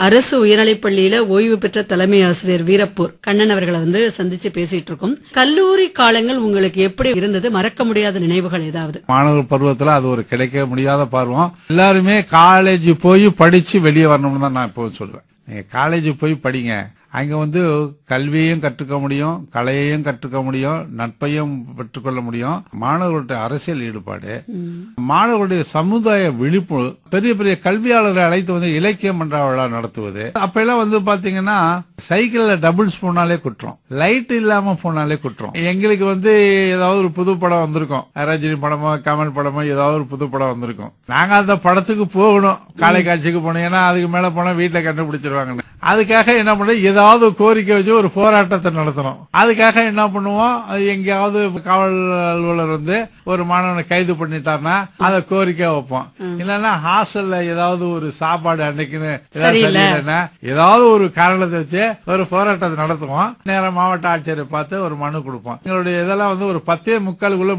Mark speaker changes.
Speaker 1: அரசு உயர்நிலைப் பள்ளியில ஓய்வு பெற்ற தலைமை ஆசிரியர் வீரப்பூர் கண்ணன் அவர்களை வந்து சந்திச்சு பேசிட்டு இருக்கோம் கல்லூரி காலங்கள் உங்களுக்கு எப்படி இருந்தது மறக்க முடியாத நினைவுகள் ஏதாவது
Speaker 2: மாணவர் பருவத்துல அது ஒரு கிடைக்க முடியாத பருவம் எல்லாருமே காலேஜ் போய் படிச்சு வெளியே வரணும்னு தான் நான் இப்போ சொல்லுவேன் நீங்க காலேஜ் போய் படிங்க அங்க வந்து கல்வியையும் கற்றுக்க முடியும் கலையையும் கற்றுக்க முடியும் நட்பையும் பெற்றுக்கொள்ள முடியும் மாணவர்களுடைய அரசியல் ஈடுபாடு மாணவர்களுடைய சமுதாய விழிப்புணர்வு பெரிய பெரிய கல்வியாளர்களை அழைத்து வந்து இலக்கிய மன்ற விழா நடத்துவது அப்ப எல்லாம் வந்து பாத்தீங்கன்னா சைக்கிள்ல டபுள்ஸ் போனாலே குற்றம் லைட் இல்லாம போனாலே குற்றம் எங்களுக்கு வந்து ஏதாவது ஒரு புது படம் வந்திருக்கும் ரஜினி படமோ கமல் படமோ ஏதாவது ஒரு புது படம் வந்திருக்கும் நாங்க அந்த படத்துக்கு போகணும் காலை காட்சிக்கு போனோம் ஏன்னா அதுக்கு மேல போனா வீட்டுல கண்டுபிடிச்சிருவாங்கன்னு அதுக்காக என்ன பண்ண ஏதாவது கோரிக்கை வச்சு ஒரு போராட்டத்தை நடத்தணும் அதுக்காக என்ன பண்ணுவோம் அது எங்கேயாவது காவல் அலுவலர் வந்து ஒரு மாணவனை கைது பண்ணிட்டாருன்னா அதை கோரிக்கை வைப்போம் இல்லைன்னா ஹாஸ்டல்ல ஏதாவது ஒரு சாப்பாடு அன்னைக்குன்னு ஏதாவது
Speaker 1: சரியில்லை.
Speaker 2: சரியில்லைன்னா ஏதாவது ஒரு காரணத்தை வச்சு ஒரு போராட்டத்தை நடத்துவோம் நேரம் மாவட்ட ஆட்சியரை பார்த்து ஒரு மனு கொடுப்போம் எங்களுடைய இதெல்லாம் வந்து ஒரு பத்தே முக்காலுக்குள்ள